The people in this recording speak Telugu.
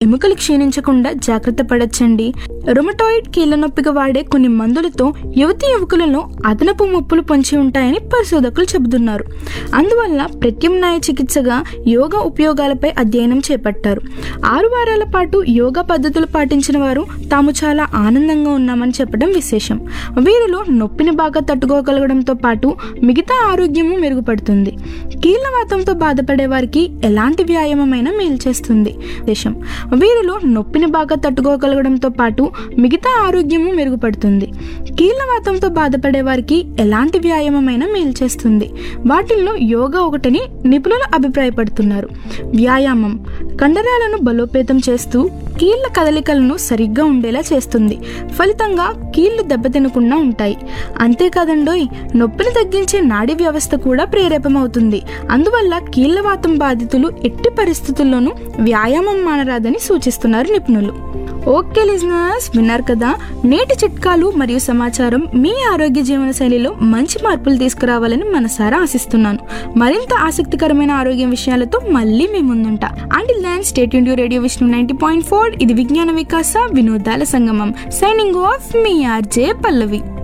ఎముకలు క్షీణించకుండా జాగ్రత్త పడచ్చండి రొమటాయిడ్ కీళ్ళ నొప్పిగా వాడే కొన్ని మందులతో యువతి యువకులలో అదనపు ముప్పులు పొంచి ఉంటాయని పరిశోధకులు చెబుతున్నారు అందువల్ల ప్రత్యామ్నాయ చికిత్సగా యోగా ఉపయోగాలపై అధ్యయనం చేపట్టారు ఆరు వారాల పాటు యోగా పద్ధతులు పాటించిన వారు తాము చాలా ఆనందంగా ఉన్నామని చెప్పడం విశేషం వీరిలో నొప్పిని బాగా తట్టుకోగలగడంతో పాటు మిగతా ఆరోగ్యము మెరుగుపడుతుంది కీళ్ళవాతంతో బాధపడే వారికి ఎలాంటి వ్యాయామమైనా మేలు చేస్తుంది దేశం వీరిలో నొప్పిని బాగా తట్టుకోగలగడంతో పాటు మిగతా ఆరోగ్యము మెరుగుపడుతుంది కీళ్ళవాతంతో బాధపడే వారికి ఎలాంటి వ్యాయామమైనా మేలు చేస్తుంది వాటిల్లో యోగా ఒకటని నిపుణులు అభిప్రాయపడుతున్నారు వ్యాయామం కండరాలను బలోపేతం చేస్తూ కీళ్ళ కదలికలను సరిగ్గా ఉండేలా చేస్తుంది ఫలితంగా కీళ్లు దెబ్బతినకుండా ఉంటాయి అంతేకాదండోయ్ నొప్పిని తగ్గించే నాడీ వ్యవస్థ కూడా ప్రేరేపమవుతుంది అందువల్ల కీళ్ళవాతం బాధితులు ఎట్టి పరిస్థితుల్లోనూ వ్యాయామం మానరాదని సూచిస్తున్నారు నిపుణులు ఓకే లిజనర్స్ విన్నారు కదా నేటి చిట్కాలు మరియు సమాచారం మీ ఆరోగ్య జీవన శైలిలో మంచి మార్పులు తీసుకురావాలని మనసారా ఆశిస్తున్నాను మరింత ఆసక్తికరమైన ఆరోగ్య విషయాలతో మళ్ళీ మీ ముందుంటా until then state India radio Vishnu ninety point four ఇది విజ్ఞాన వికాస వినోదాల సంగమం సైనింగ్ ఆఫ్ మీ ఆర్జే పల్లవి